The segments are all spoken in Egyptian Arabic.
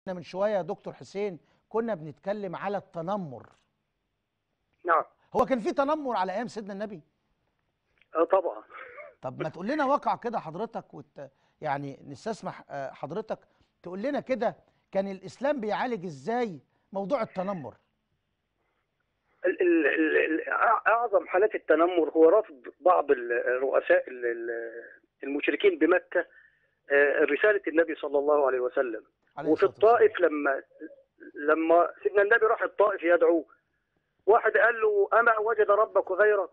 احنا من شويه يا دكتور حسين كنا بنتكلم على التنمر نعم هو كان في تنمر على ايام سيدنا النبي اه طبعا طب ما تقول لنا واقع كده حضرتك وت... يعني نستسمح آه، حضرتك تقول لنا كده كان الاسلام بيعالج ازاي موضوع التنمر ال- ال- ال- ال- أع- اعظم حالات التنمر هو رفض بعض ال- الرؤساء ال- ال- المشركين بمكه آه، رساله النبي صلى الله عليه وسلم عليه وفي الصلاة والسلام. الطائف لما لما سيدنا النبي راح الطائف يدعوه واحد قال له اما وجد ربك غيرك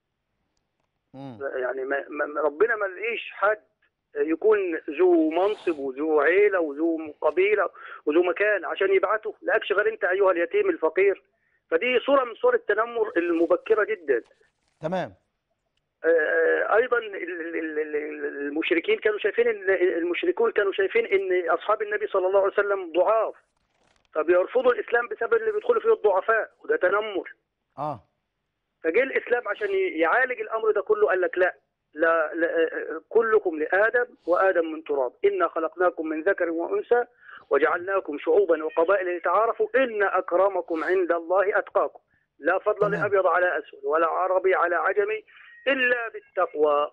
مم. يعني ما ما- ربنا ما لقيش حد يكون ذو منصب وذو عيله وذو قبيله وذو مكان عشان يبعته لاكش غير انت ايها اليتيم الفقير فدي صوره من صور التنمر المبكره جدا تمام آه، ايضا ال- ال- ال- ال- المشركين كانوا شايفين ان المشركون كانوا شايفين ان اصحاب النبي صلى الله عليه وسلم ضعاف فبيرفضوا الاسلام بسبب اللي بيدخلوا فيه الضعفاء وده تنمر اه فجه الاسلام عشان ي- يعالج الامر ده كله قال لك لا لا, لا كلكم لادم وادم من تراب انا خلقناكم من ذكر وانثى وجعلناكم شعوبا وقبائل لتعارفوا ان اكرمكم عند الله اتقاكم لا فضل تمام. لابيض على اسود ولا عربي على عجمي الا بالتقوى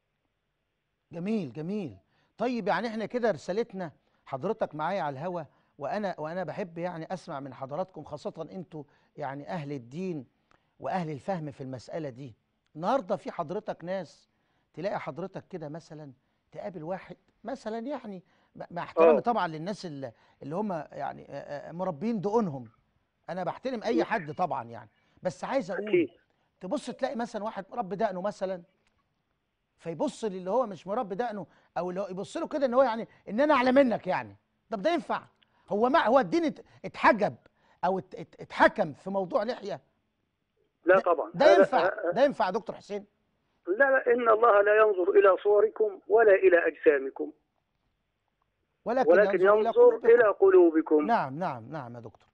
جميل جميل طيب يعني احنا كده رسالتنا حضرتك معايا على الهوا وانا وانا بحب يعني اسمع من حضراتكم خاصه انتوا يعني اهل الدين واهل الفهم في المساله دي النهارده في حضرتك ناس تلاقي حضرتك كده مثلا تقابل واحد مثلا يعني م- مع احترامي آه. طبعا للناس اللي, اللي هم يعني آه، آه، مربين دقونهم انا بحترم اي حد طبعا يعني بس عايز اقول اكيد تبص تلاقي مثلا واحد مربي دقنه مثلا فيبص للي هو مش مربي دقنه او اللي هو يبص له كده ان هو يعني ان انا اعلى منك يعني طب ده ينفع هو ما هو الدين ات- اتحجب او ات- ات- اتحكم في موضوع لحيه لا طبعا ده هذا- ينفع ه- ده ينفع يا دكتور حسين لا لا ان الله لا ينظر الى صوركم ولا الى اجسامكم ولكن, ولكن ينظر إلى ينظر قلوبكم. الى قلوبكم نعم نعم نعم يا دكتور